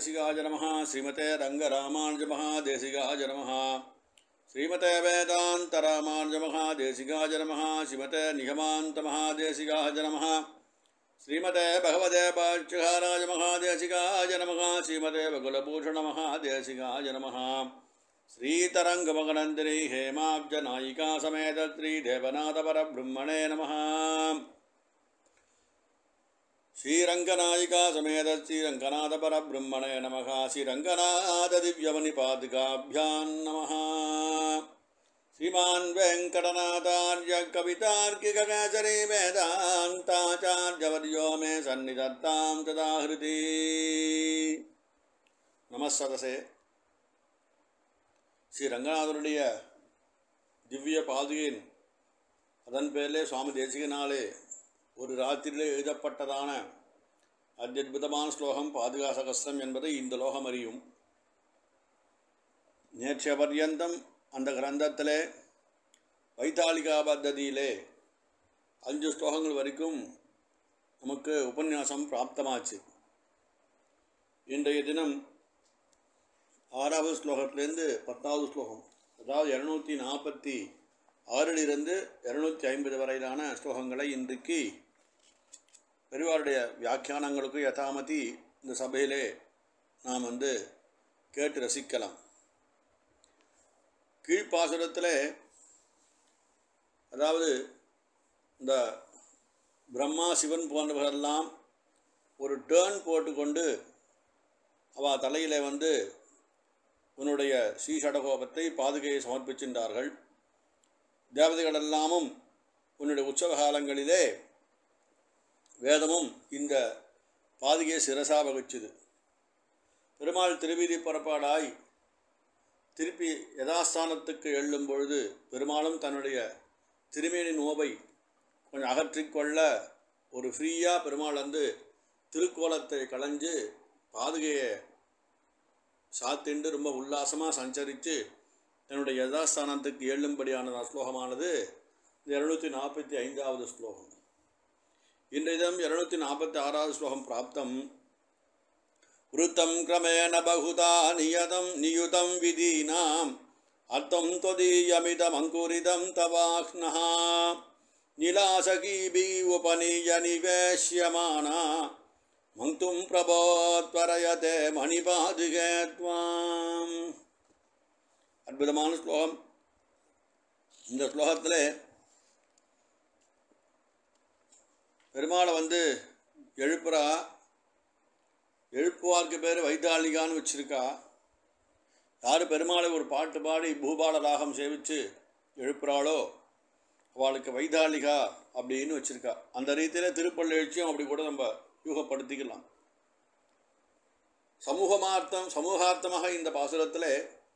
महादेशिकाय नमः श्रीमते रङ्गरामानुजमहादेशिकाय नमः श्रीमते वेदान्तरामानुजमहादेशिकाय नमः श्रीमते निगमान्तमहादेशिकाय नमः श्रीमते भगवते पाक्षहाराय महादेशिकाय नमः श्रीमते बकुलभूषणमहादेशिकाय नमः श्रीतरङ्गमगनन्दिनी हेमाब्जनायिका समेत श्रीदेवनाथपरब्रह्मणे नमः श्रीरङ्गनायिका समेत श्रीरङ्गनाथपरब्रह्मणे नमः श्रीरङ्गनाथदिव्यमणिपादिकाभ्यां नमः श्रीमान् वेङ्कटनाथार्य कवितार्किककेसरी वेदान्ताचार्यवर्यो मे सन्निधत्तां तदा हृदि नमः सदसे ஸ்ரீ ரங்கநாதனுடைய திவ்ய பாதுகையின் அதன் பேரிலே சுவாமி தேசிகனாலே ஒரு ராத்திரியிலே எழுதப்பட்டதான அத்யத்புதமான ஸ்லோகம் பாதுகா சகஸ்திரம் என்பதை இந்த லோகம் அறியும் நேற்றைய பர்யந்தம் அந்த கிரந்தத்திலே வைத்தாளிகா பத்ததியிலே அஞ்சு ஸ்லோகங்கள் வரைக்கும் நமக்கு உபன்யாசம் பிராப்தமாச்சு இன்றைய தினம் ஆறாவது ஸ்லோகத்திலேருந்து பத்தாவது ஸ்லோகம் அதாவது இரநூத்தி நாற்பத்தி ஆறிலிருந்து இரநூத்தி ஐம்பது வரையிலான ஸ்லோகங்களை இன்றைக்கு பெரியவாருடைய வியாக்கியானங்களுக்கு யதாமதி இந்த சபையிலே நாம் வந்து கேட்டு ரசிக்கலாம் கீழ்ப்பாசுரத்தில் அதாவது இந்த பிரம்மா சிவன் போன்றவர்களெல்லாம் ஒரு டேர்ன் போட்டுக்கொண்டு அவ தலையில் வந்து உன்னுடைய ஸ்ரீஷடகோபத்தை பாதுகையை சமர்ப்பிக்கின்றார்கள் தேவதைகள் எல்லாமும் உன்னுடைய உற்சவ காலங்களிலே வேதமும் இந்த பாதுகையை சிரசா வகிச்சுது பெருமாள் திருவீதி புறப்பாடாய் திருப்பி யதாஸ்தானத்துக்கு எழும் பொழுது பெருமாளும் தன்னுடைய திருமேனி நோவை கொஞ்சம் அகற்றிக்கொள்ள ஒரு ஃப்ரீயாக பெருமாள் வந்து திருக்கோலத்தை களைஞ்சு பாதுகையை சாத்திண்டு ரொம்ப உல்லாசமாக சஞ்சரித்து தன்னுடைய யதாஸ்தானத்துக்கு எழும்படியான ஸ்லோகமானது இந்த இரநூத்தி நாற்பத்தி ஐந்தாவது ஸ்லோகம் இன்றைய தினம் இரநூத்தி நாற்பத்தி ஆறாவது ஸ்லோகம் பிராப்தம் விருத்தம் கிரமேண பகுதா நியதம் நியுதம் விதீனாம் அர்த்தம் தொதீயமிதம் அங்குரிதம் தவாஹ்னஹா நிலாசகீபி உபநீய நிவேஷ்யமானா மங்தும் பிரபோத்வரயதே மணிபாதுகே துவாம் அற்புதமான ஸ்லோகம் இந்த ஸ்லோகத்தில் பெருமாளை வந்து எழுப்புறா எழுப்புவார்க்கு பேர் வைத்தாளிகான்னு வச்சிருக்கா யார் பெருமாளை ஒரு பாட்டு பாடி பூபால ராகம் சேவித்து எழுப்புறாளோ அவளுக்கு வைத்தாளிகா அப்படின்னு வச்சுருக்கா அந்த ரீதியில் திருப்பள்ளி எழுச்சியும் அப்படி கூட நம்ம யூகப்படுத்திக்கலாம் சமூகமார்த்தம் சமூகார்த்தமாக இந்த பாசுரத்தில்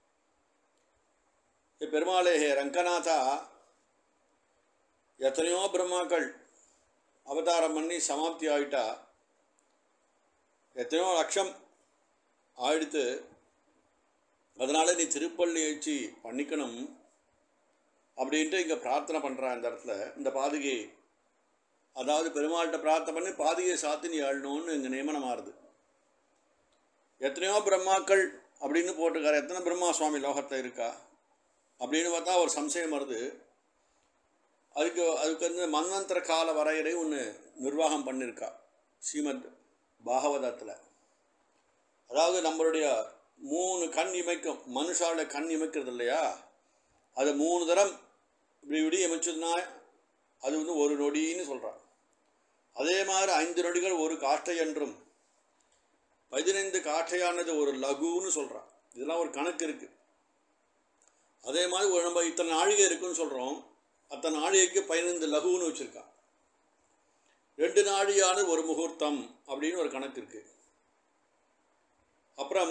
பெருமாளே ஹே ரங்கநாதா எத்தனையோ பிரம்மாக்கள் அவதாரம் பண்ணி சமாப்தி ஆகிட்டா எத்தனையோ லட்சம் ஆயிடுத்து அதனால் நீ திருப்பள்ளி எழுச்சி பண்ணிக்கணும் அப்படின்ட்டு இங்கே பிரார்த்தனை பண்ணுறான் இந்த இடத்துல இந்த பாதுகை அதாவது பெருமாள்கிட்ட பிரார்த்தனை பண்ணி பாதியை சாத்தி நீ ஆளணும்னு இங்கே நியமனம் ஆறுது எத்தனையோ பிரம்மாக்கள் அப்படின்னு போட்டிருக்காரு எத்தனை பிரம்மா சுவாமி லோகத்தில் இருக்கா அப்படின்னு பார்த்தா ஒரு சம்சயம் வருது அதுக்கு அதுக்கு வந்து மன்வந்திர கால வரையறை ஒன்று நிர்வாகம் பண்ணியிருக்கா ஸ்ரீமத் பாகவதத்தில் அதாவது நம்மளுடைய மூணு கண் இமைக்கும் மனுஷாவோட கண் இமைக்கிறது இல்லையா அது மூணு தரம் இப்படி இப்படி இமைச்சதுன்னா அது வந்து ஒரு நொடின்னு சொல்கிறான் அதே மாதிரி ஐந்து நொடிகள் ஒரு காற்றை என்றும் பதினைந்து காற்றையானது ஒரு லகுன்னு சொல்கிறான் இதெல்லாம் ஒரு கணக்கு இருக்குது அதே மாதிரி ஒரு நம்ம இத்தனை நாழிகை இருக்குன்னு சொல்கிறோம் அத்தனை நாழிகைக்கு பதினைந்து லகுன்னு வச்சுருக்கான் ரெண்டு நாழியான ஒரு முகூர்த்தம் அப்படின்னு ஒரு கணக்கு இருக்குது அப்புறம்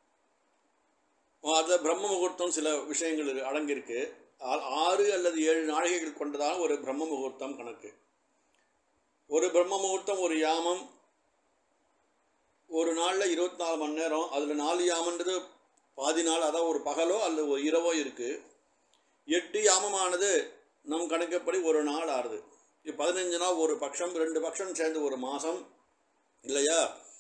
அது பிரம்ம முகூர்த்தம் சில விஷயங்கள் அடங்கியிருக்கு ஆறு அல்லது ஏழு நாழிகைகள் கொண்டதான ஒரு பிரம்ம முகூர்த்தம் கணக்கு ஒரு பிரம்ம முகூர்த்தம் ஒரு யாமம் ஒரு நாளில் இருபத்தி நாலு மணி நேரம் அதில் நாலு யாமன்றது பாதி நாள் அதாவது ஒரு பகலோ அல்லது ஒரு இரவோ இருக்குது எட்டு யாமமானது நம் கணக்கப்படி ஒரு நாள் ஆறுது இப்போ பதினஞ்சு நாள் ஒரு பட்சம் ரெண்டு பட்சம் சேர்ந்து ஒரு மாதம் இல்லையா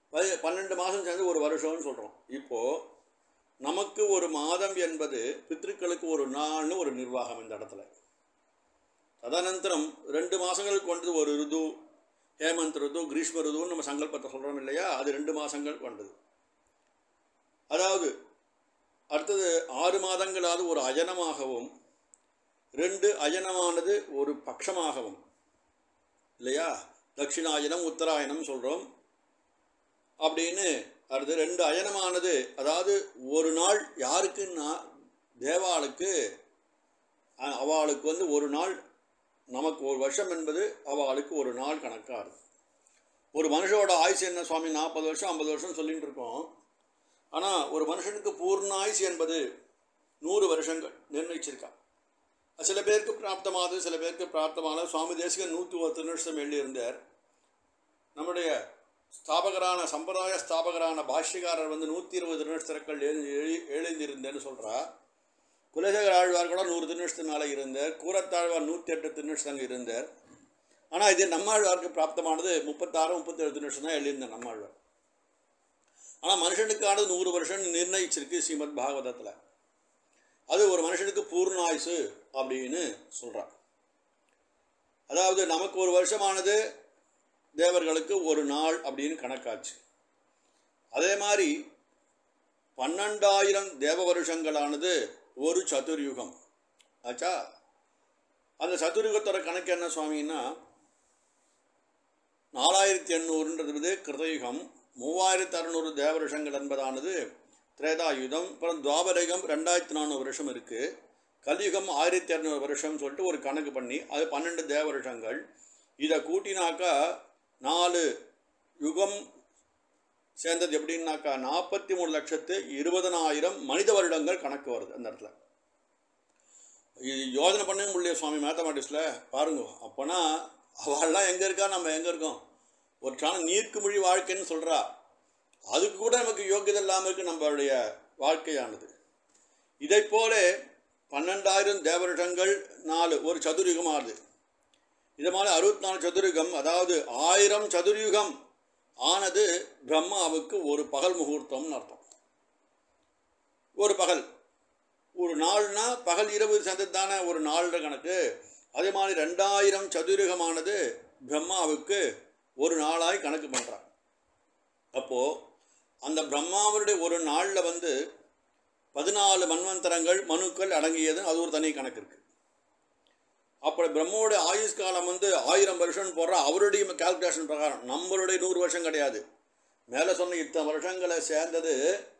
பதி பன்னெண்டு மாதம் சேர்ந்து ஒரு வருஷம்னு சொல்கிறோம் இப்போது நமக்கு ஒரு மாதம் என்பது பித்ருக்களுக்கு ஒரு நாள்னு ஒரு நிர்வாகம் இந்த இடத்துல ததனந்தரம் ரெண்டு மாதங்களுக்கு கொண்டது ஒரு ருது ஹேமந்த் ருது கிரீஷ்ம ருதுன்னு நம்ம சங்கல்பத்தை சொல்கிறோம் இல்லையா அது ரெண்டு மாதங்கள் கொண்டது அதாவது அடுத்தது ஆறு மாதங்களாவது ஒரு அயனமாகவும் ரெண்டு அயனமானது ஒரு பட்சமாகவும் இல்லையா தட்சிணாயனம் உத்தராயணம் சொல்கிறோம் அப்படின்னு அடுத்து ரெண்டு அயனமானது அதாவது ஒரு நாள் யாருக்குன்னா தேவாளுக்கு அ- அவளுக்கு வந்து ஒரு நாள் நமக்கு ஒரு வருஷம் என்பது அவளுக்கு ஒரு நாள் கணக்காகுது ஒரு மனுஷோட ஆயுசு என்ன சுவாமி நாற்பது வருஷம் ஐம்பது வருஷம் சொல்லிட்டு இருக்கோம் ஆனால் ஒரு மனுஷனுக்கு பூர்ண ஆயுசு என்பது நூறு வருஷங்கள் நிர்ணயிச்சிருக்கா சில பேருக்கு பிராப்தமாகுது சில பேருக்கு பிராப்தமான சுவாமி தேசிகன் நூற்றி ஒருத்தர் நிமிஷம் எழுதியிருந்தார் நம்முடைய ஸ்தாபகரான சம்பிரதாய ஸ்தாபகரான பாஷ்யக்காரர் வந்து நூற்றி இருபது திருநட்சத்திரங்கள் எழுதி எழுந்திருந்தேன்னு சொல்கிறா குலசேகர ஆழ்வார் கூட நூறு திருநட்சத்தினால இருந்தார் கூரத்தாழ்வார் நூற்றி எட்டு திருநட்சத்தங்க இருந்தார் ஆனால் இது நம்மாழ்வாருக்கு பிராப்தமானது முப்பத்தாறு முப்பத்தேழு திருநட்சம் தான் எழுதியிருந்தார் நம்மாழ்வார் ஆனால் மனுஷனுக்கானது நூறு வருஷம் நிர்ணயிச்சிருக்கு ஸ்ரீமத் பாகவதத்தில் அது ஒரு மனுஷனுக்கு பூர்ண ஆயுசு அப்படின்னு சொல்கிறான் அதாவது நமக்கு ஒரு வருஷமானது தேவர்களுக்கு ஒரு நாள் அப்படின்னு கணக்காச்சு அதே மாதிரி பன்னெண்டாயிரம் தேவ வருஷங்களானது ஒரு சதுர்யுகம் ஆச்சா அந்த சதுர்யுகத்தோட கணக்கு என்ன சுவாமின்னா நாலாயிரத்தி எண்ணூறுன்றது வந்து கிருதயுகம் மூவாயிரத்தி அறநூறு தேவ வருஷங்கள் என்பதானது திரேதாயுதம் அப்புறம் துவாபரயுகம் ரெண்டாயிரத்தி நானூறு வருஷம் இருக்குது கலியுகம் ஆயிரத்தி இரநூறு வருஷம் சொல்லிட்டு ஒரு கணக்கு பண்ணி அது பன்னெண்டு தேவ வருஷங்கள் இதை கூட்டினாக்கா நாலு யுகம் சேர்ந்தது எப்படின்னாக்கா நாற்பத்தி மூணு லட்சத்து இருபதனாயிரம் மனித வருடங்கள் கணக்கு வருது அந்த இடத்துல இது யோஜனை பண்ணவே முடியல சுவாமி மேத்தமெட்டிக்ஸில் பாருங்க அப்போனா அவள்லாம் எங்கே இருக்கா நம்ம எங்கே இருக்கோம் ஒரு ட்ரான நீர்க்கு மொழி வாழ்க்கைன்னு சொல்கிறா அதுக்கு கூட நமக்கு யோக்கியதை இல்லாமல் இருக்கு நம்மளுடைய வாழ்க்கையானது இதை போல பன்னெண்டாயிரம் தேவருடங்கள் நாலு ஒரு சதுர்யுகம் ஆகுது இது மாதிரி அறுபத்தி நாலு சதுர்யுகம் அதாவது ஆயிரம் சதுர்யுகம் ஆனது பிரம்மாவுக்கு ஒரு பகல் முகூர்த்தம்னு அர்த்தம் ஒரு பகல் ஒரு நாள்னா பகல் இரவு சேர்ந்தது தானே ஒரு நாள்ன்ற கணக்கு அதே மாதிரி ரெண்டாயிரம் சதுரகமானது பிரம்மாவுக்கு ஒரு நாளாய் கணக்கு பண்ணுறான் அப்போது அந்த பிரம்மாவனுடைய ஒரு நாளில் வந்து பதினாலு மன்வந்தரங்கள் மனுக்கள் அடங்கியது அது ஒரு தனி கணக்கு இருக்குது அப்போ பிரம்மாவுடைய ஆயுஷ் காலம் வந்து ஆயிரம் வருஷம்னு போடுற அவருடைய கால்குலேஷன் பிரகாரம் நம்மளுடைய நூறு வருஷம் கிடையாது மேலே சொன்ன இத்தனை வருஷங்களை சேர்ந்தது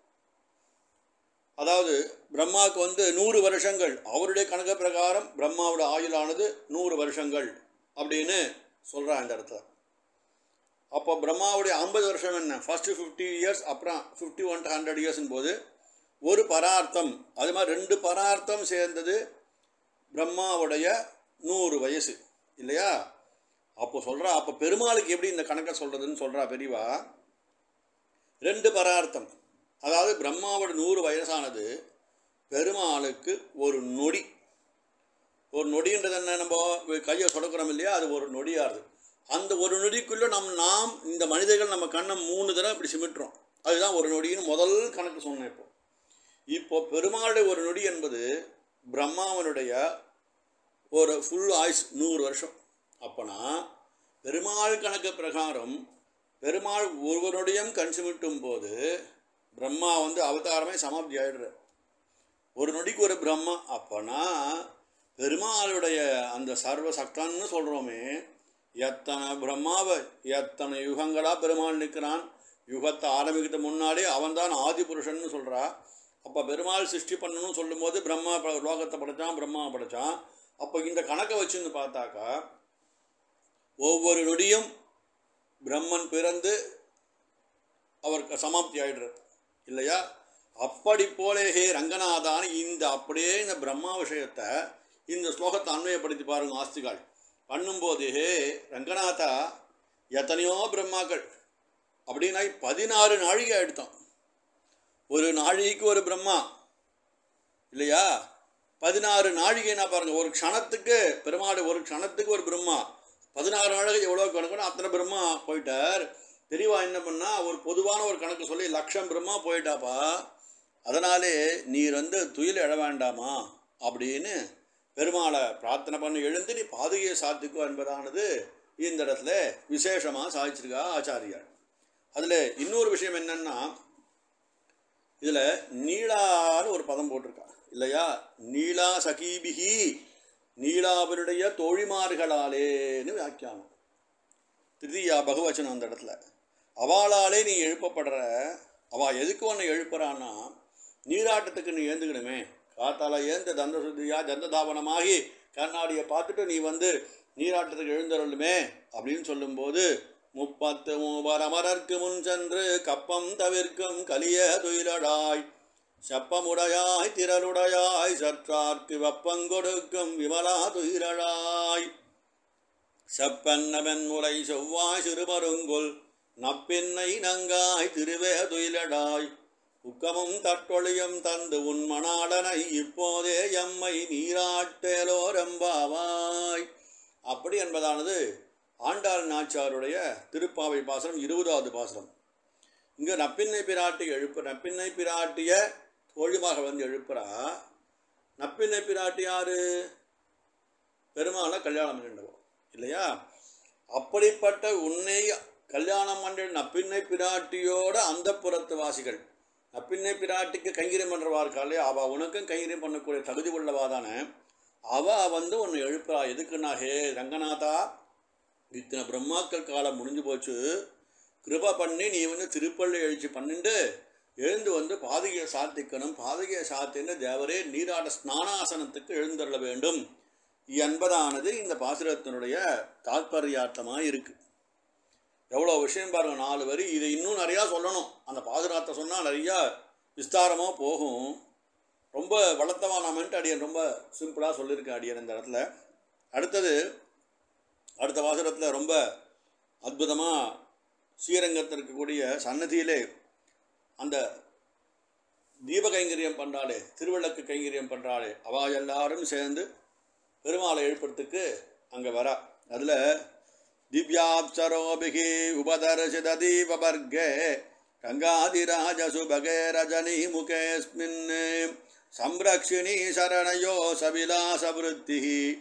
அதாவது பிரம்மாவுக்கு வந்து நூறு வருஷங்கள் அவருடைய கணக்கு பிரகாரம் பிரம்மாவோட ஆயுளானது நூறு வருஷங்கள் அப்படின்னு சொல்கிறான் இந்த இடத்துல அப்போ பிரம்மாவுடைய ஐம்பது வருஷம் என்ன ஃபஸ்ட்டு ஃபிஃப்டி இயர்ஸ் அப்புறம் ஃபிஃப்டி ஒன் ஹண்ட்ரட் இயர்ஸ்னு போது ஒரு பரார்த்தம் அது மாதிரி ரெண்டு பரார்த்தம் சேர்ந்தது பிரம்மாவுடைய நூறு வயசு இல்லையா அப்போ சொல்கிறா அப்போ பெருமாளுக்கு எப்படி இந்த கணக்கை சொல்கிறதுன்னு சொல்கிறா பெரியவா ரெண்டு பரார்த்தம் அதாவது பிரம்மாவோட நூறு வயசானது பெருமாளுக்கு ஒரு நொடி ஒரு நொடின்றது என்ன நம்ம கையை சொடக்கிறோம் இல்லையா அது ஒரு நொடியாகுது அந்த ஒரு நொடிக்குள்ளே நம் நாம் இந்த மனிதர்கள் நம்ம கண்ணை மூணு தடவை இப்படி சிமிட்டுறோம் அதுதான் ஒரு நொடின்னு முதல் கணக்கு சொன்னேன் இப்போ இப்போ பெருமாளுடைய ஒரு நொடி என்பது பிரம்மாவனுடைய ஒரு ஃபுல் ஆயுஸ் நூறு வருஷம் அப்போனா பெருமாள் கணக்கு பிரகாரம் பெருமாள் ஒருவருடையும் கண் சிமிட்டும் போது பிரம்மா வந்து அவதாரமே சமாப்தி ஆயிடுறார் ஒரு நொடிக்கு ஒரு பிரம்மா அப்போனா பெருமாளுடைய அந்த சர்வ சக்தன்னு சொல்கிறோமே எத்தனை பிரம்மாவை எத்தனை யுகங்களாக பெருமாள் நிற்கிறான் யுகத்தை ஆரம்பிக்கிறது முன்னாடி அவன்தான் ஆதி புருஷன்னு சொல்கிறா அப்போ பெருமாள் சிருஷ்டி பண்ணணும்னு சொல்லும்போது பிரம்மா ப- லோகத்தை படைச்சான் பிரம்மா படைச்சான் அப்போ இந்த கணக்கை வச்சுன்னு பார்த்தாக்கா ஒவ்வொரு நொடியும் பிரம்மன் பிறந்து அவர் சமாப்தி ஆயிடுறார் இல்லையா அப்படி போலே ஹே ரங்கநாதான் இந்த அப்படியே இந்த பிரம்மா விஷயத்தை இந்த ஸ்லோகத்தை அன்வயப்படுத்தி பாருங்க ஆஸ்திகால் பண்ணும்போது ஹே ரங்கநாதா எத்தனையோ பிரம்மாக்கள் அப்படின்னா பதினாறு நாழிகை எடுத்தோம் ஒரு நாழிகைக்கு ஒரு பிரம்மா இல்லையா பதினாறு நாழிகைனா பாருங்க ஒரு க்ஷணத்துக்கு பெருமாள் ஒரு க்ஷணத்துக்கு ஒரு பிரம்மா பதினாறு நாழிகை எவ்வளோ கணக்குன்னு அத்தனை பிரம்மா போயிட்டார் தெளிவா என்ன பண்ணா ஒரு பொதுவான ஒரு கணக்கு சொல்லி லட்சம் பிரம்மா போயிட்டாப்பா அதனாலே நீர் வந்து துயில் எழ வேண்டாமா அப்படின்னு பெருமாளை பிரார்த்தனை பண்ணி எழுந்து நீ பாதுகையை சாத்திக்கோ என்பதானது இந்த இடத்துல விசேஷமாக சாதிச்சிருக்கா ஆச்சாரியார் அதில் இன்னொரு விஷயம் என்னன்னா இதில் நீளான்னு ஒரு பதம் போட்டிருக்கா இல்லையா நீலா சகீபிகி நீலாவருடைய தோழிமார்களாலேன்னு வியாக்கியானம் திருதியா பகவச்சனம் அந்த இடத்துல அவளாலே நீ எழுப்பப்படுற அவள் எதுக்கு உன்னை எழுப்புறான்னா நீராட்டத்துக்கு நீ ஏந்துக்கணுமே காத்தால ஏந்த தந்த சுத்தியா தந்த தாபனமாகி கண்ணாடியை பார்த்துட்டு நீ வந்து நீராட்டத்துக்கு எழுந்தருளுமே அப்படின்னு சொல்லும்போது முப்பத்து மூவர் அமரர்க்கு முன் சென்று கப்பம் தவிர்க்கும் கலிய துயிலடாய் செப்பமுடையாய் திரளுடையாய் சற்றார்க்கு வெப்பங்கொடுக்கும் விமலா துயிலழாய் செப்பன்னவன் முறை செவ்வாய் சிறுமருங்குல் நப்பின்னை நங்காய் திருவே துயிலடாய் உக்கமும் தட்டொழியும் தந்து உன் மணாளனை இப்போதே எம்மை நீராட்டேலோரம்பாவாய் அப்படி என்பதானது ஆண்டாள் நாச்சாருடைய திருப்பாவை பாசனம் இருபதாவது பாசனம் இங்கே நப்பின்னை பிராட்டி எழுப்பு நப்பின்னை பிராட்டிய தோழிமாக வந்து எழுப்புறா நப்பின்னை பிராட்டி யாரு பெருமாளை கல்யாணம் பண்ணிட்டவோ இல்லையா அப்படிப்பட்ட உன்னை கல்யாணம் பண்ண நப்பின்னை பிராட்டியோட அந்த புறத்து வாசிகள் நப்பின்னை பிராட்டிக்கு கைங்கரியம் பண்ணுறவா இருக்கா இல்லையா அவள் உனக்கும் கைங்கரியம் பண்ணக்கூடிய தகுதி உள்ளவா தானே அவள் வந்து உன்னை எழுப்புறா எதுக்குன்னா ஹே ரங்கநாதா இத்தனை பிரம்மாக்கள் காலம் முடிஞ்சு போச்சு கிருபா பண்ணி நீ வந்து திருப்பள்ளி எழுச்சி பண்ணிட்டு எழுந்து வந்து பாதகையை சாத்திக்கணும் பாதகையை சாத்தின்னு தேவரே நீராட ஸ்நானாசனத்துக்கு எழுந்தருள வேண்டும் என்பதானது இந்த பாசுரத்தினுடைய தாத்பரியார்த்தமாக இருக்கு எவ்வளோ விஷயம் பாருங்க நாலு வரி இதை இன்னும் நிறையா சொல்லணும் அந்த பாசுரத்தை சொன்னால் நிறையா விஸ்தாரமாக போகும் ரொம்ப வளர்த்தவானாமன்ட்டு அடியன் ரொம்ப சிம்பிளாக சொல்லியிருக்கேன் அடியன் இந்த இடத்துல அடுத்தது அடுத்த வாசகத்தில் ரொம்ப அற்புதமாக ஸ்ரீரங்கத்தில் இருக்கக்கூடிய சன்னதியிலே அந்த தீப கைங்கரியம் பண்ணுறாளே திருவிளக்கு கைங்கரியம் பண்ணுறாளே அவா எல்லாரும் சேர்ந்து பெருமாளை எழுப்புறதுக்கு அங்கே வரா அதில் திவ்யாப்சரோபிகி உபதர்சித தீபவர்கே கங்காதிராஜ சுபகே ரஜனி முகேஸ்மின் சம்ரக்ஷிணி சரணயோ சவிலாசவருத்தி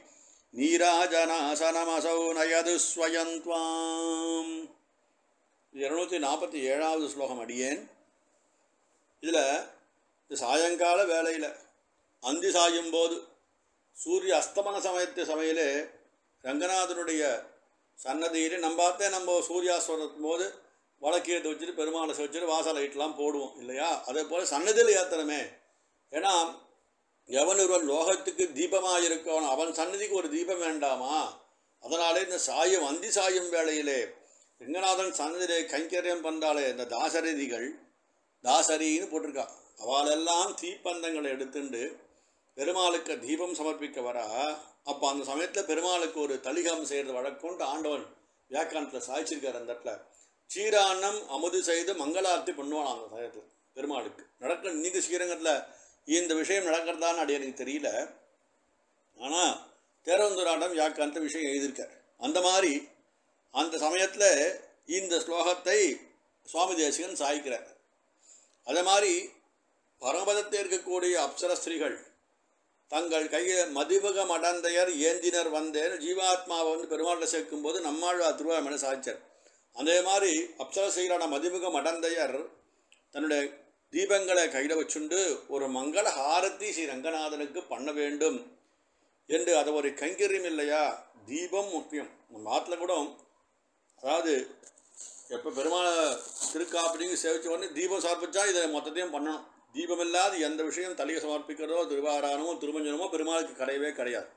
நீராஜனாசனமசௌ நயது ஸ்வயந்த்வாம் இருநூற்றி நாற்பத்தி ஏழாவது ஸ்லோகம் அடியேன் இதில் இந்த சாயங்கால வேளையில் அந்தி சாயும் போது சூரிய அஸ்தமன சமயத்து சமையலே ரங்கநாதனுடைய சன்னதியில் நம்ம பார்த்தே நம்ம சூரியாஸ்வரத்தும் போது வழக்கேற்று வச்சுட்டு பெருமாளை வச்சுட்டு வாசல் லைட்லாம் போடுவோம் இல்லையா அதே போல் சன்னதியில் ஏற்றணுமே ஏன்னா எவன் ஒருவன் லோகத்துக்கு தீபமாக இருக்கவன் அவன் சன்னதிக்கு ஒரு தீபம் வேண்டாமா அதனாலே இந்த சாயம் அந்தி சாயும் வேளையிலே ரங்கநாதன் சன்னதியிலே கைங்கரியம் பண்ணுறாளே இந்த தாசரதிகள் தாசரின்னு போட்டிருக்கா அவளெல்லாம் தீப்பந்தங்களை எடுத்துண்டு பெருமாளுக்கு தீபம் சமர்ப்பிக்க வரா அப்போ அந்த சமயத்தில் பெருமாளுக்கு ஒரு தலிகம் செய்கிறது வழக்கொண்டு ஆண்டவன் வியாக்கியானத்தில் சாய்ச்சிருக்கார் அந்த இடத்துல சீராண்ணம் அமுது செய்து மங்களார்த்தி பண்ணுவான் அந்த சமயத்தில் பெருமாளுக்கு நடக்க இன்னைக்கு ஸ்ரீரங்கத்தில் இந்த விஷயம் நடக்கிறதான்னு அடி எனக்கு தெரியல ஆனால் தேரவந்தூராண்டம் வியாக்கியானத்தை விஷயம் எழுதியிருக்கார் அந்த மாதிரி அந்த சமயத்தில் இந்த ஸ்லோகத்தை சுவாமி தேசிகன் சாய்க்கிறார் அதே மாதிரி பரமபதத்தில் இருக்கக்கூடிய அப்சர ஸ்திரீகள் தங்கள் கையில் மதிவக மடந்தையர் ஏந்தினர் வந்தேன் ஜீவாத்மாவை வந்து பெருமாளில் சேர்க்கும்போது நம்மாழ்வா திருவாமனை சாய்ச்சார் அதே மாதிரி அப்சர ஸ்திரீகளான மதிமுக மடந்தையர் தன்னுடைய தீபங்களை கையில் வச்சுண்டு ஒரு மங்கள ஹாரதி ஸ்ரீ ரங்கநாதனுக்கு பண்ண வேண்டும் என்று அது ஒரு கைங்கரியம் இல்லையா தீபம் முக்கியம் நம்ம ஆற்றுல கூட அதாவது எப்போ பெருமாளை திருக்காப்பிடிங்க சேவிச்ச உடனே தீபம் சமர்ப்பிச்சா இதை மொத்தத்தையும் பண்ணணும் தீபம் இல்லாத எந்த விஷயம் தலையை சமர்ப்பிக்கிறதோ திருவாரானமோ திருமஞ்சனமோ பெருமாளுக்கு கிடையவே கிடையாது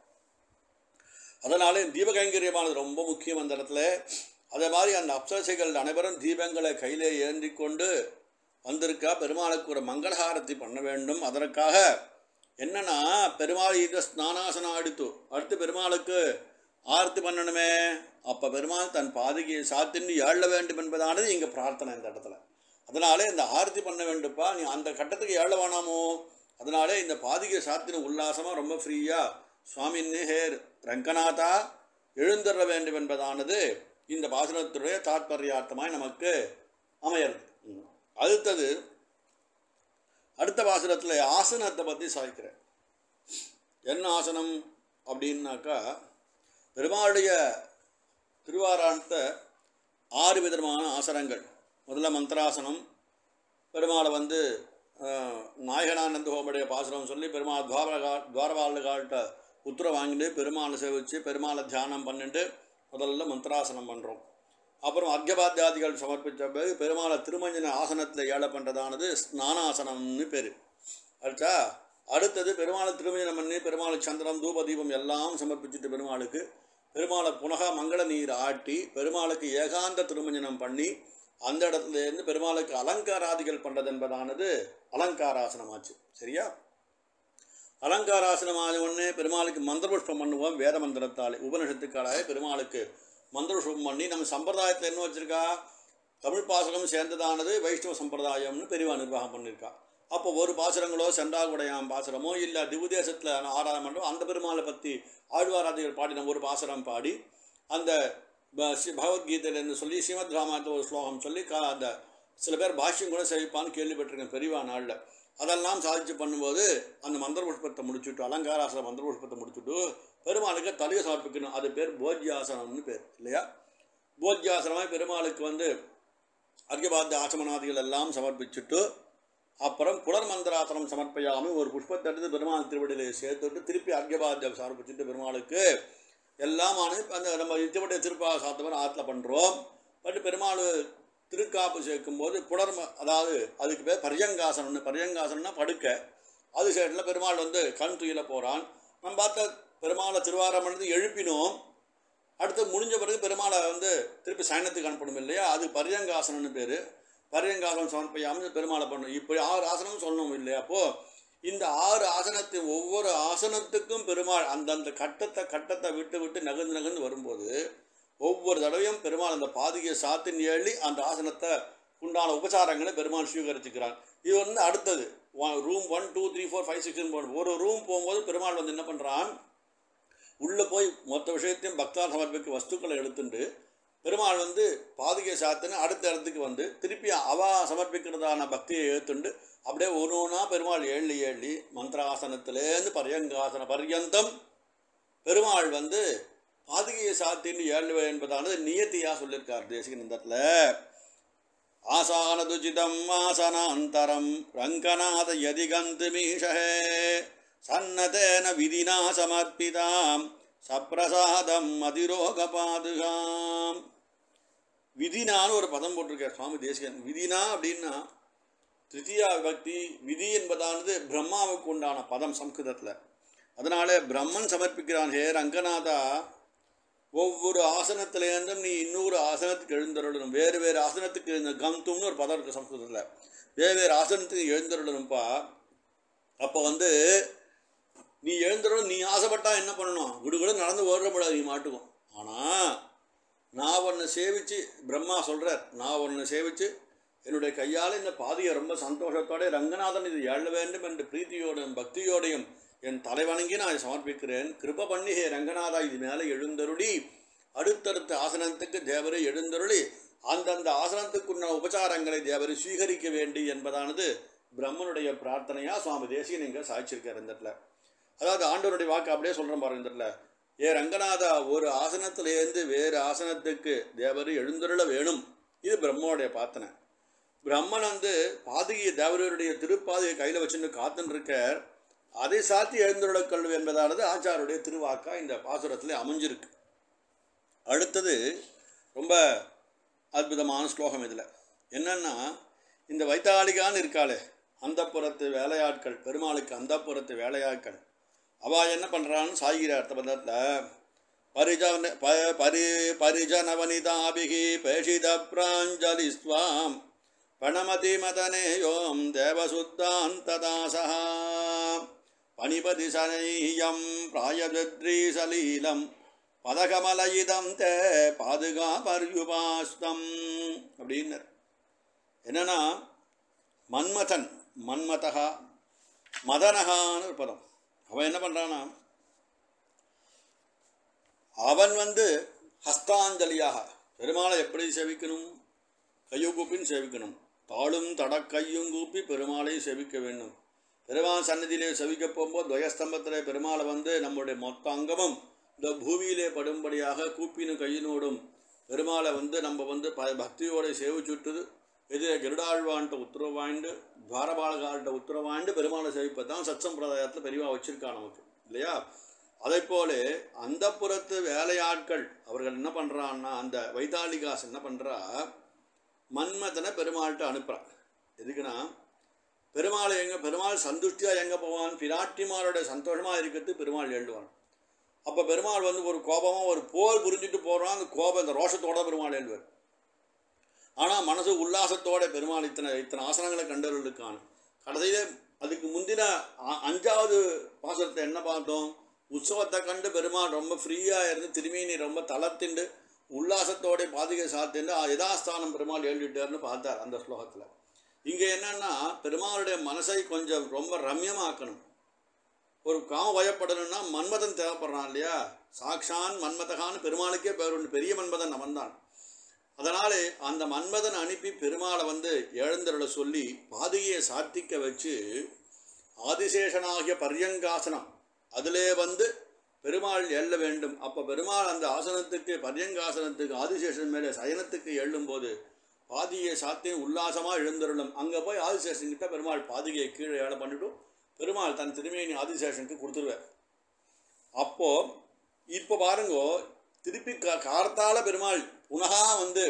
அதனால தீப கைங்கரியமானது ரொம்ப முக்கியம் அந்த இடத்துல அதே மாதிரி அந்த அப்சரசைகள் அனைவரும் தீபங்களை கையிலே ஏந்தி கொண்டு வந்திருக்கா பெருமாளுக்கு ஒரு மங்களஹாரத்தி பண்ண வேண்டும் அதற்காக என்னன்னா பெருமாள் இந்த ஸ்நானாசனம் அடுத்து அடுத்து பெருமாளுக்கு ஆரத்தி பண்ணணுமே அப்போ பெருமாள் தன் பாதகையை சாத்தின்னு ஏழ வேண்டும் என்பதானது இங்கே பிரார்த்தனை இந்த இடத்துல அதனாலே இந்த ஆரத்தி பண்ண வேண்டுப்பா நீ அந்த கட்டத்துக்கு ஏழ வேணாமோ அதனாலே இந்த பாதிகை சாத்தின உல்லாசமாக ரொம்ப ஃப்ரீயாக சுவாமி ஹேர் ரங்கநாதா எழுந்தர வேண்டும் என்பதானது இந்த பாசுரத்துடைய தாத்பர்யார்த்தமாய் நமக்கு அமையிறது ம். அடுத்தது அடுத்த பாசுரத்தில் ஆசனத்தை பற்றி சாய்க்கிறேன் என்ன ஆசனம் அப்படின்னாக்கா பெருமாளுடைய திருவாராணத்தை ஆறு விதமான ஆசனங்கள் முதல்ல மந்திராசனம் பெருமாளை வந்து அஹ், நாயகனானந்த ஹோமுடைய பாசுரம் சொல்லி பெருமாள் துவாரகா துவாரபாலகால்கிட்ட உத்தரவு வாங்கிட்டு பெருமாளை சேவிச்சு பெருமாளை தியானம் பண்ணிட்டு முதல்ல மந்திராசனம் பண்ணுறோம் அப்புறம் அர்க்கபாத்தியாதிகள் சமர்ப்பித்த பிறகு பெருமாளை திருமஞ்சன ஆசனத்தில் ஏழை பண்ணுறதானது ஸ்நானாசனம்னு பேர் அடுத்தா அடுத்தது பெருமாளை திருமஞ்சனம் பண்ணி பெருமாளை சந்திரம் தூப தீபம் எல்லாம் சமர்ப்பிச்சுட்டு பெருமாளுக்கு பெருமாளை புனக மங்கள நீர் ஆட்டி பெருமாளுக்கு ஏகாந்த திருமஞ்சனம் பண்ணி அந்த இடத்துல இருந்து பெருமாளுக்கு அலங்காராதிகள் பண்ணுறது என்பதானது அலங்காராசனமாச்சு சரியா அலங்காராசனமான உடனே பெருமாளுக்கு மந்திரபுஷ்பம் பண்ணுவோம் வேத மந்திரத்தாலே உபனிஷத்துக்காலே பெருமாளுக்கு மந்திரபுஷ்பம் பண்ணி நம்ம சம்பிரதாயத்தில் என்ன வச்சிருக்கா தமிழ் பாசனம் சேர்ந்ததானது வைஷ்ணவ சம்பிரதாயம்னு பெரியவா நிர்வாகம் பண்ணியிருக்கா அப்போ ஒரு பாசுரங்களோ சென்றாகுடையாம் பாசுரமோ இல்லை திவுதேசத்தில் ஆராதனை பண்ணுறோம் அந்த பெருமாளை பற்றி ஆழ்வாராதிகள் பாடின ஒரு பாசுரம் பாடி அந்த ப- ஸ்ரீ பகவத்கீதையிலேருந்து சொல்லி ஸ்ரீமத் ராமாயணத்தை ஒரு ஸ்லோகம் சொல்லி கா அந்த சில பேர் பாஷ்யம் கூட சேவிப்பான்னு கேள்விப்பட்டிருக்கேன் பெரியவா நாளில் அதெல்லாம் சாதிச்சு பண்ணும்போது அந்த மந்திர புஷ்பத்தை முடிச்சுட்டு அலங்காராசன மந்திர புஷ்பத்தை முடிச்சுட்டு பெருமாளுக்கு தலையை சமர்ப்பிக்கணும் அது பேர் போஜ்யாசனம்னு பேர் இல்லையா போஜ்யாசனமாக பெருமாளுக்கு வந்து அர்க்கபாத்திய ஆசமனாதிகள் எல்லாம் சமர்ப்பிச்சுட்டு அப்புறம் புலர் மந்திராசனம் சமர்ப்பையாமல் ஒரு புஷ்பத்தை எடுத்து பெருமாள் திருவடியிலே சேர்த்துட்டு திருப்பி அர்க்கபாத்தியம் சமர்ப்பிச்சுட்டு பெருமாளுக்கு எல்லாமான அந்த நம்ம நித்தியப்பட்ட திருப்பா சாத்தவர் ஆற்றுல பண்ணுறோம் பட் பெருமாள் திருக்காப்பு சேர்க்கும்போது புலர் ம- அதாவது அதுக்கு பேர் பரியங்காசனம்னு பரியங்காசனம்னா படுக்க அது சைடில் பெருமாள் வந்து கண் துயில போகிறான் நம்ம பார்த்த பெருமாளை திருவாரம் பண்ணது எழுப்பினோம் அடுத்து முடிஞ்ச பிறகு பெருமாளை வந்து திருப்பி சயனத்துக்கு அனுப்பணும் இல்லையா அது பரியங்காசனம்னு பேர் பரியங்காசனம் சமர்ப்பையாமல் பெருமாளை பண்ணணும் இப்படி ஆறு ஆசனம் சொல்லணும் இல்லையா அப்போது இந்த ஆறு ஆசனத்தின் ஒவ்வொரு ஆசனத்துக்கும் பெருமாள் அந்தந்த கட்டத்தை கட்டத்தை விட்டு விட்டு நகர்ந்து நகர்ந்து வரும்போது ஒவ்வொரு தடவையும் பெருமாள் அந்த பாதிகை சாத்தின் ஏழி அந்த ஆசனத்தை உண்டான உபசாரங்களை பெருமாள் ஸ்வீகரிச்சுக்கிறான் இது வந்து அடுத்தது room one two three four five சிக்ஸ்னு போகணும் ஒரு ரூம் போகும்போது பெருமாள் வந்து என்ன பண்ணுறான் உள்ளே போய் மொத்த விஷயத்தையும் பக்தால் சமர்ப்பிக்க வஸ்துக்களை எடுத்துட்டு பெருமாள் வந்து பாதுகை சாத்துன்னு அடுத்த இடத்துக்கு வந்து திருப்பி அவா சமர்ப்பிக்கிறதான பக்தியை ஏற்றுண்டு அப்படியே ஒன்று ஒன்றா பெருமாள் ஏழி ஏழி மந்திராசனத்திலேருந்து பரியங்காசன பர்யந்தம் பெருமாள் வந்து பாதுகையை சாத்தின்னு ஏழுவே என்பதானது நியத்தியாக சொல்லியிருக்கார் தேசிகன் இந்த இடத்துல ஆசானதுச்சிதம் ஆசனாந்தரம் ரங்கநாத யதிகந்து மீஷே சன்னதேன விதினா சமர்ப்பிதாம் சப்பிரசாதம் அதிரோக பாதுகாம் விதினான்னு ஒரு பதம் போட்டிருக்கார் சுவாமி தேசிகன் விதினா அப்படின்னா திருத்தியா விபக்தி விதி என்பதானது பிரம்மாவுக்கு உண்டான பதம் சம்ஸ்கிருதத்தில் அதனால பிரம்மன் சமர்ப்பிக்கிறான் ஹே ரங்கநாதா ஒவ்வொரு ஆசனத்திலேருந்தும் நீ இன்னொரு ஆசனத்துக்கு எழுந்தருளணும் வேறு வேறு ஆசனத்துக்கு இந்த கந்தும்னு ஒரு பதம் இருக்குது சம்ஸ்கிருதத்தில் வேறு வேறு ஆசனத்துக்கு எழுந்தருளணும்ப்பா அப்போ வந்து நீ எழுந்தருளும் நீ ஆசைப்பட்டா என்ன பண்ணணும் விடுவிட நடந்து ஓடுற முடியாது நீ மாட்டுக்கும் ஆனால் நான் உன்னை சேவிச்சு பிரம்மா சொல்கிறார் நான் உன்னை சேவிச்சு என்னுடைய கையால் இந்த பாதியை ரொம்ப சந்தோஷத்தோட ரங்கநாதன் இது எழ வேண்டும் என்று பிரீத்தியோடும் பக்தியோடையும் என் தலைவணங்கி நான் இதை சமர்ப்பிக்கிறேன் கிருப பண்ணி ஹே ரங்கநாதா இது மேலே எழுந்தருளி அடுத்தடுத்த ஆசனத்துக்கு தேவரை எழுந்தருளி அந்தந்த ஆசனத்துக்குண்டான உபச்சாரங்களை தேவரை ஸ்வீகரிக்க வேண்டி என்பதானது பிரம்மனுடைய பிரார்த்தனையா சுவாமி தேசியன் இங்கே சாய்ச்சிருக்கார் இந்த இடத்துல அதாவது ஆண்டவருடைய வாக்கு அப்படியே சொல்கிறேன் பாருங்க இந்த இடத்துல ஏ ரங்கநாதா ஒரு ஆசனத்திலேருந்து வேறு ஆசனத்துக்கு தேவர் எழுந்தருள வேணும் இது பிரம்மனுடைய பிரார்த்தனை பிரம்மன் வந்து பாதகிய தேவருடைய திருப்பாதையை கையில் வச்சுன்னு காத்துன்னு இருக்கார் அதை சாத்தி எழுந்துள்ள கல்வி என்பதானது ஆச்சாருடைய திருவாக்கா இந்த பாசுரத்தில் அமைஞ்சிருக்கு அடுத்தது ரொம்ப அற்புதமான ஸ்லோகம் இதில் என்னன்னா இந்த வைத்தாளிகான்னு இருக்காளே அந்தப்புறத்து வேலையாட்கள் பெருமாளுக்கு அந்தப்புறத்து வேலையாட்கள் அவள் என்ன பண்ணுறான்னு சாய்கிற அர்த்த பதத்தில் பரிஜன ப பரி பரிஜனவனிதாபிகி பேஷித பிராஞ்சலி ஸ்வாம் பணமதி மதனேயோம் தேவசுத்தாந்ததாசா பணிபதி சனையம் பிராயத்ரீசலீலம் பதகமலயிதம் தே பாதுகா பர்யுபாஸ்தம் அப்படின்னர் என்னன்னா மன்மதன் மன்மதகா மதனகான்னு ஒரு பதம் அவன் என்ன பண்ணுறான்னா அவன் வந்து ஹஸ்தாஞ்சலியாக பெருமாளை எப்படி சேவிக்கணும் கையுகூப்பின்னு சேவிக்கணும் தாளும் தடக்கையும் கூப்பி பெருமாளை சேவிக்க வேண்டும் பெருமாள் சன்னதியிலே செவிக்க போகும்போது துவயஸ்தம்பத்திலே பெருமாளை வந்து நம்முடைய மொத்த அங்கமும் இந்த பூமியிலே படும்படியாக கூப்பினும் கையினோடும் பெருமாளை வந்து நம்ம வந்து ப பக்தியோட சேவிச்சுட்டுது எதிரே கருடாழ்வான்ட்ட உத்தரவு வாங்கிட்டு துவாரபாலகார்ட்ட உத்தரவு வாங்கிட்டு பெருமாளை சேவிப்பது தான் சத் சம்பிரதாயத்தில் பெரியவா வச்சிருக்கா நமக்கு இல்லையா அதே போல அந்த புறத்து வேலையாட்கள் அவர்கள் என்ன பண்ணுறான்னா அந்த வைத்தாளிகாஸ் என்ன பண்ணுறா மன்மதனை பெருமாள்கிட்ட அனுப்புகிறான் எதுக்குன்னா பெருமாள் எங்க பெருமாள் சந்துஷ்டியாக எங்கே போவான் பிராட்டிமாரோட சந்தோஷமாக இருக்கிறது பெருமாள் எழுதுவான் அப்போ பெருமாள் வந்து ஒரு கோபமாக ஒரு போர் புரிஞ்சுட்டு போகிறான் அந்த கோபம் இந்த ரோஷத்தோட பெருமாள் எழுதுவார் ஆனால் மனசு உல்லாசத்தோட பெருமாள் இத்தனை இத்தனை ஆசனங்களை கண்டவர்களுக்கான கடைசியில் அதுக்கு முந்தின அ- அஞ்சாவது பாசத்தை என்ன பார்த்தோம் உற்சவத்தை கண்டு பெருமாள் ரொம்ப ஃப்ரீயாக இருந்து திருமேனி ரொம்ப தளர்த்திண்டு உல்லாசத்தோட பாதிகை சாத்திண்டு யதாஸ்தானம் பெருமாள் எழுதிட்டார்னு பார்த்தார் அந்த ஸ்லோகத்தில் இங்கே என்னன்னா பெருமாளுடைய மனசை கொஞ்சம் ரொம்ப ரம்யமாக்கணும் ஒரு காம பயப்படணும்னா மன்மதன் தேவைப்படுறான் இல்லையா சாக்ஷான் மன்மதகான்னு பெருமாளுக்கே பேர் உண்டு பெரிய மன்மதன் அவன் தான் அதனாலே அந்த மன்மதன் அனுப்பி பெருமாளை வந்து எழுந்தருள சொல்லி பாதையை சாத்திக்க வச்சு ஆதிசேஷனாகிய பர்யங்காசனம் அதிலே வந்து பெருமாள் எழ வேண்டும் அப்போ பெருமாள் அந்த ஆசனத்துக்கு பர்யங்காசனத்துக்கு ஆதிசேஷன் மேலே சயனத்துக்கு எழும்போது பாதியை சாத்தி உல்லாசமாக எழுந்தருளும் அங்கே போய் ஆதிசேஷன் கிட்ட பெருமாள் பாதிகையை கீழே ஏழை பண்ணிட்டும் பெருமாள் தன் திருமேனி ஆதிசேஷனுக்கு கொடுத்துருவார் அப்போ இப்போ பாருங்கோ திருப்பி கா கார்த்தால பெருமாள் புனகா வந்து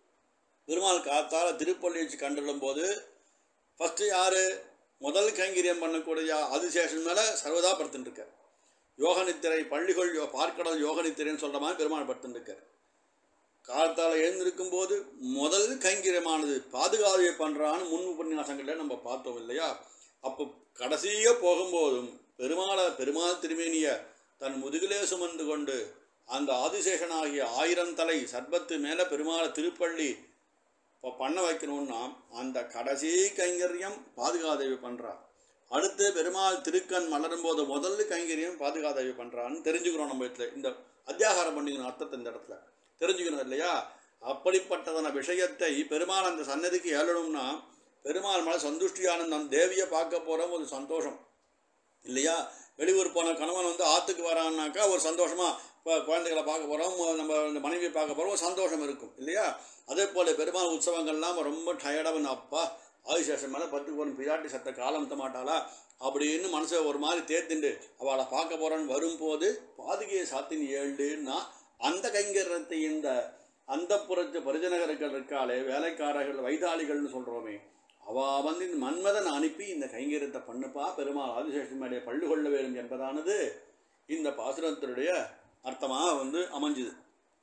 பெருமாள் கார்த்தால திருப்பள்ளி வச்சு கண்டுள்ளும் போது ஃபஸ்ட்டு யார் முதல் கைங்கரியம் பண்ணக்கூடிய ஆதிசேஷன் மேலே சர்வதா படுத்துட்டுருக்கார் யோக நித்திரை பள்ளிகள் யோ பார்க்கடல் யோக நித்திரைன்னு சொல்கிற மாதிரி பெருமாள் படுத்துட்டுருக்கார் காலத்தால் எழுந்திருக்கும் போது முதல் கைங்கரியமானது பாதுகாவலை பண்ணுறான்னு முன் உபன்யாசங்களில் நம்ம பார்த்தோம் இல்லையா அப்போ கடைசியாக போகும்போதும் பெருமாளை பெருமாள் திருமேனியை தன் முதுகிலே சுமந்து கொண்டு அந்த ஆதிசேஷனாகிய ஆயிரம் தலை சர்பத்து மேலே பெருமாளை திருப்பள்ளி இப்போ பண்ண வைக்கணும்னா அந்த கடைசி கைங்கரியம் பாதுகாதேவி பண்ணுறா அடுத்து பெருமாள் திருக்கண் மலரும் போது முதல்ல கைங்கரியம் பாதுகாதேவி பண்ணுறான்னு தெரிஞ்சுக்கிறோம் நம்ம இடத்துல இந்த அத்தியாகாரம் பண்ணிக்கணும் அர்த்தத்தை இந்த இடத்துல தெரிஞ்சுக்கணும் இல்லையா அப்படிப்பட்டதான விஷயத்தை பெருமாள் அந்த சன்னதிக்கு ஏழணும்னா பெருமாள் மேலே சந்துஷ்டியான நம் தேவியை பார்க்க போகிறோம் ஒரு சந்தோஷம் இல்லையா வெளியூர் போன கணவன் வந்து ஆற்றுக்கு வரான்னாக்கா ஒரு சந்தோஷமாக இப்போ குழந்தைகளை பார்க்க போகிறோம் நம்ம இந்த மனைவியை பார்க்க போகிறோம் ஒரு சந்தோஷம் இருக்கும் இல்லையா அதே போல் பெருமாள் உற்சவங்கள்லாம் ரொம்ப டயர்டாக வந்து அப்பா ஆதிசேஷன் மேலே பத்து போன பிராட்டி சத்த காலம் தர மாட்டாளா அப்படின்னு மனசை ஒரு மாதிரி தேர்த்துண்டு அவளை பார்க்க போகிறோன்னு வரும்போது பாதுகையை சாத்தின் ஏழுன்னா அந்த கைங்கரத்தை இந்த அந்த புறத்து பரிஜனகர்கள் இருக்காளே வேலைக்காரர்கள் வைதாளிகள்னு சொல்கிறோமே அவ வந்து இந்த மன்மதன் அனுப்பி இந்த கைங்கரியத்தை பண்ணுப்பா பெருமாள் ஆதிசேஷன் மேலே பள்ளு கொள்ள வேண்டும் என்பதானது இந்த பாசுரத்தினுடைய அர்த்தமாக வந்து அமைஞ்சுது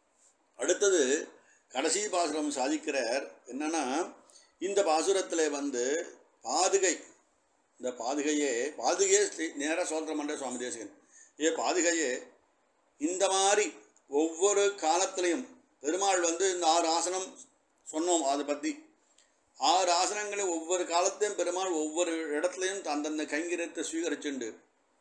அடுத்தது கடைசி பாசுரம் சாதிக்கிறார் என்னன்னா இந்த பாசுரத்தில் வந்து பாதுகை இந்த பாதுகையே பாதுகையே நேராக சொல்கிற மண்டே சுவாமி தேசிகன் ஏ பாதுகையே இந்த மாதிரி ஒவ்வொரு காலத்திலையும் பெருமாள் வந்து இந்த ஆறு ஆசனம் சொன்னோம் அதை பற்றி ஆறு ஆசனங்களை ஒவ்வொரு காலத்தையும் பெருமாள் ஒவ்வொரு இடத்துலையும் அந்தந்த கைங்கரியத்தை ஸ்வீகரிச்சுண்டு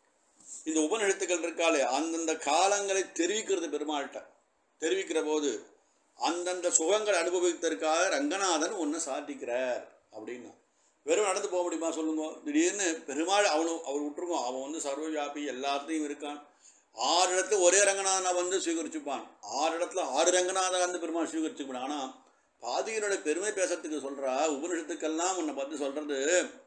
இந்த உபநிஷத்துக்கள் இருக்காளே அந்தந்த காலங்களை தெரிவிக்கிறது பெருமாள்கிட்ட தெரிவிக்கிற போது அந்தந்த சுகங்களை அனுபவித்ததற்காக ரங்கநாதன் ஒன்று சாட்டிக்கிறார் அப்படின்னா வெறும் நடந்து போக முடியுமா சொல்லுங்க திடீர்னு பெருமாள் அவனு அவர் விட்டுருக்கோம் அவன் வந்து சர்வவியாபி எல்லாத்தையும் இருக்கான் ஆறு இடத்துல ஒரே ரங்கநாதனை வந்து ஸ்வீகரிச்சுப்பான் ஆறு இடத்துல ஆறு ரங்கநாதன் வந்து பெருமாள் ஸ்வீகரிச்சுப்பான் ஆனால் பாதியினோட பெருமை பேசுறதுக்கு சொல்கிறா உபனிஷத்துக்கெல்லாம் உன்னை பற்றி சொல்கிறது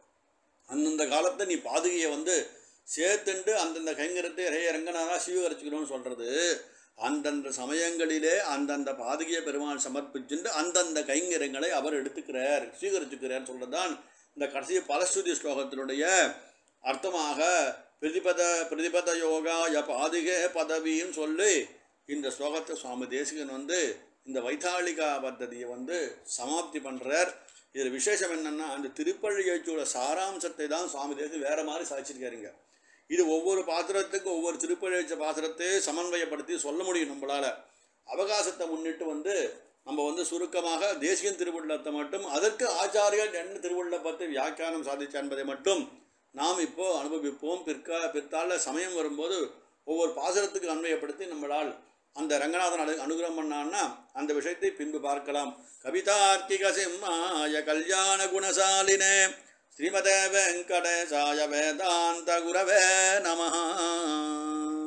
அந்தந்த காலத்தை நீ பாதுகையை வந்து சேர்த்துண்டு அந்தந்த கைங்கரத்தை இறைய ரங்கநாதா ஸ்வீகரிச்சுக்கணும்னு சொல்கிறது அந்தந்த சமயங்களிலே அந்தந்த பாதுகையை பெருமாள் சமர்ப்பிச்சுண்டு அந்தந்த கைங்கரங்களை அவர் எடுத்துக்கிறார் ஸ்வீகரிச்சுக்கிறார் சொல்கிறது தான் இந்த கடைசி பலஸ்துதி ஸ்லோகத்தினுடைய அர்த்தமாக பிரதிபத பிரதிபத யோகா ய பாதுகே பதவின்னு சொல்லி இந்த ஸ்லோகத்தை சுவாமி தேசிகன் வந்து இந்த வைத்தாளிகா பத்ததியை வந்து சமாப்தி பண்ணுறார் இதில் விசேஷம் என்னென்னா அந்த திருப்பள்ளி எழுச்சியோட சாராம்சத்தை தான் சுவாமி தேசிகன் வேறு மாதிரி சாதிச்சிருக்காருங்க இது ஒவ்வொரு பாத்திரத்துக்கும் ஒவ்வொரு திருப்பள்ளி எழுச்ச பாத்திரத்தை சமன்வயப்படுத்தி சொல்ல முடியும் நம்மளால் அவகாசத்தை முன்னிட்டு வந்து நம்ம வந்து சுருக்கமாக தேசியன் திருவுள்ளத்தை மட்டும் அதற்கு ஆச்சாரியர் என்ன திருவுள்ளப்பத்தை வியாக்கியானம் சாதிச்சா என்பதை மட்டும் நாம் இப்போ அனுபவிப்போம் பிற்கா பிற்கால சமயம் வரும்போது ஒவ்வொரு பாசுரத்துக்கு அன்வயப்படுத்தி நம்மளால் அந்த ரங்கநாதன் அனு அனுகிரகம் பண்ணான்னா அந்த விஷயத்தை பின்பு பார்க்கலாம் கவிதார்த்திக சிம்மாய கல்யாண குணசாலினே ஸ்ரீமதே வெங்கடேசாய வேதாந்த குரவே நமஹா